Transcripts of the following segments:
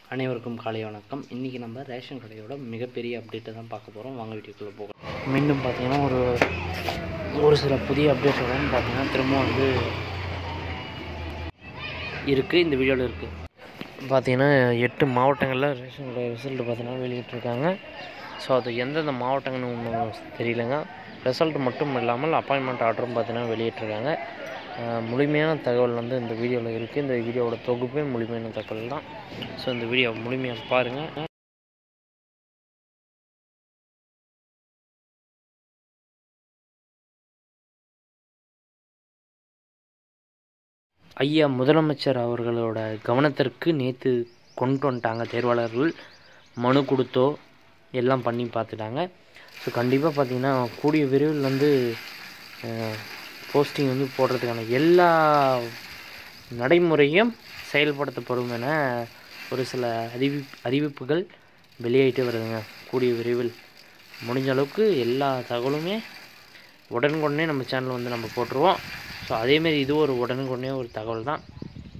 அனைவருக்கும் காலை வணக்கம் இன்றைக்கி நம்ம ரேஷன் கடையோட மிகப்பெரிய அப்டேட்டை தான் பார்க்க போகிறோம் வாங்க வீடியோக்குள்ளே போகலாம் மீண்டும் பார்த்தீங்கன்னா ஒரு ஒரு சில புதிய அப்டேட்டோட பார்த்தீங்கன்னா திரும்ப வந்து இருக்குது இந்த வீடியோவில் இருக்குது பார்த்தீங்கன்னா எட்டு மாவட்டங்களில் ரேஷன் கடை ரிசல்ட் பார்த்தீங்கன்னா வெளியிட்டிருக்காங்க ஸோ அது எந்தெந்த மாவட்டங்கள்னு ஒன்றும் தெரியலங்க ரிசல்ட் மட்டும் இல்லாமல் அப்பாயின்மெண்ட் ஆர்டரும் பார்த்தீங்கன்னா வெளியிட்டிருக்காங்க அஹ் முழுமையான தகவல் வந்து இந்த வீடியோவில் இருக்குது இந்த வீடியோவோட தொகுப்பே முழுமையான தகவல் தான் ஸோ இந்த வீடியோ முழுமையாக பாருங்கள் ஐயா முதலமைச்சர் அவர்களோட கவனத்திற்கு நேற்று கொண்டு வந்துட்டாங்க தேர்வாளர்கள் மனு கொடுத்தோ எல்லாம் பண்ணி பார்த்துட்டாங்க ஸோ கண்டிப்பாக பார்த்தீங்கன்னா கூடிய விரைவில் வந்து போஸ்டிங் வந்து போடுறதுக்கான எல்லா நடைமுறையும் செயல்படுத்தப்படும் என ஒரு சில அறிவி அறிவிப்புகள் வெளியிட்டு வருதுங்க கூடிய விரைவில் முடிஞ்ச அளவுக்கு எல்லா தகவலுமே உடனுக்குடனே நம்ம சேனல் வந்து நம்ம போட்டுருவோம் ஸோ அதேமாரி இது ஒரு உடனுக்குடனே ஒரு தகவல் தான்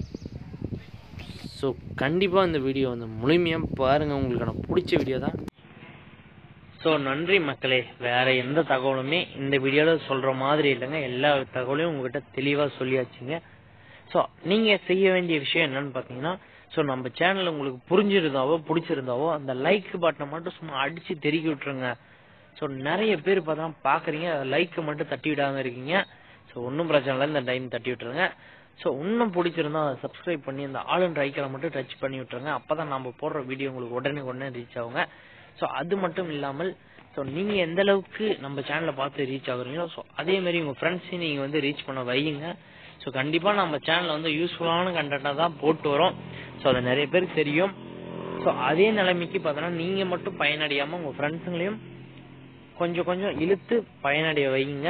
ஸோ கண்டிப்பாக இந்த வீடியோ வந்து முழுமையாக பாருங்கள் உங்களுக்கு எனக்கு பிடிச்ச வீடியோ தான் ஸோ நன்றி மக்களே வேறு எந்த தகவலுமே இந்த வீடியோவில் சொல்கிற மாதிரி இல்லைங்க எல்லா தகவலையும் உங்ககிட்ட தெளிவாக சொல்லியாச்சுங்க ஸோ நீங்கள் செய்ய வேண்டிய விஷயம் என்னன்னு பார்த்தீங்கன்னா ஸோ நம்ம சேனல் உங்களுக்கு புரிஞ்சிருந்தாவோ பிடிச்சிருந்தாவோ அந்த லைக் பட்டனை மட்டும் சும்மா அடித்து தெருக்கி விட்டுருங்க ஸோ நிறைய பேர் பார்த்தா பார்க்குறீங்க லைக்கை மட்டும் தட்டி விடாமல் இருக்கீங்க ஸோ ஒன்றும் பிரச்சனை இல்லை இந்த டைம் தட்டி விட்டுருங்க ஸோ இன்னும் பிடிச்சிருந்தா அதை சப்ஸ்கிரைப் பண்ணி அந்த ஆல் அண்ட் ஐக்கனை மட்டும் டச் பண்ணி விட்டுருங்க அப்போ தான் நம்ம போடுற வீடியோ உங்களுக்கு உடனே உடனே ரீச் ஆகுங்க ஸோ அது மட்டும் இல்லாமல் ஸோ நீங்கள் எந்த அளவுக்கு நம்ம சேனலை பார்த்து ரீச் ஆகுறீங்களோ ஸோ அதே மாதிரி உங்கள் ஃப்ரெண்ட்ஸையும் நீங்கள் வந்து ரீச் பண்ண வையுங்க ஸோ கண்டிப்பாக நம்ம சேனலில் வந்து யூஸ்ஃபுல்லான கண்டென்ட்டாக தான் போட்டு வரோம் ஸோ அது நிறைய பேருக்கு தெரியும் ஸோ அதே நிலைமைக்கு பார்த்தோன்னா நீங்கள் மட்டும் பயனடையாமல் உங்கள் ஃப்ரெண்ட்ஸுங்களையும் கொஞ்சம் கொஞ்சம் இழுத்து பயனடைய வைங்க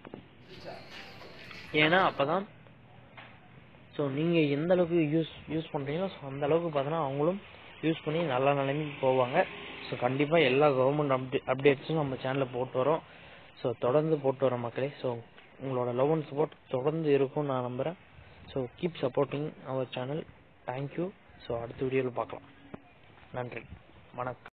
ஏன்னா அப்போ தான் ஸோ நீங்கள் எந்த அளவுக்கு யூஸ் யூஸ் பண்ணுறீங்களோ ஸோ அந்த அளவுக்கு பார்த்தோன்னா அவங்களும் யூஸ் பண்ணி நல்ல நிலைமைக்கு போவாங்க ஸோ கண்டிப்பாக எல்லா கவர்மெண்ட் அப்டே அப்டேட்ஸும் நம்ம சேனலில் போட்டு வரோம் ஸோ தொடர்ந்து போட்டு வரோம் மக்களே ஸோ உங்களோட லவ் அண்ட் சப்போர்ட் தொடர்ந்து இருக்கும்னு நான் நம்புகிறேன் so keep supporting our channel thank you so அடுத்த வீடியோவில் பார்க்கலாம் நன்றி வணக்கம்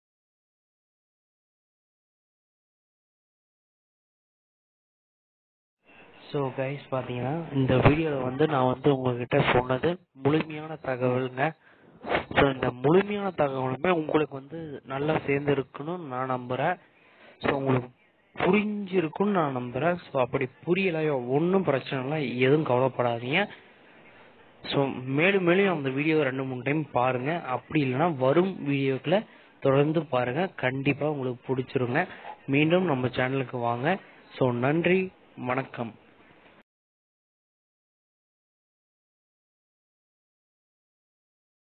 ஸோ கைஸ் பார்த்தீங்கன்னா இந்த வீடியோவில் வந்து நான் வந்து உங்ககிட்ட சொன்னது முழுமையான தகவலுங்க ஸோ இந்த முழுமையான தகவலுமே உங்களுக்கு வந்து நல்லா சேர்ந்துருக்குன்னு நான் நம்புகிறேன் ஸோ உங்களுக்கு புரிஞ்சிருக்குன்னு நான் நம்புகிறேன் ஸோ அப்படி புரியலையோ ஒன்றும் பிரச்சனை இல்லை எதுவும் கவலைப்படாதீங்க ஸோ மேலும் மேலும் அந்த வீடியோ ரெண்டு மூணு டைம் பாருங்கள் அப்படி இல்லைன்னா வரும் வீடியோக்களை தொடர்ந்து பாருங்கள் கண்டிப்பாக உங்களுக்கு பிடிச்சிருங்க மீண்டும் நம்ம சேனலுக்கு வாங்க ஸோ நன்றி வணக்கம்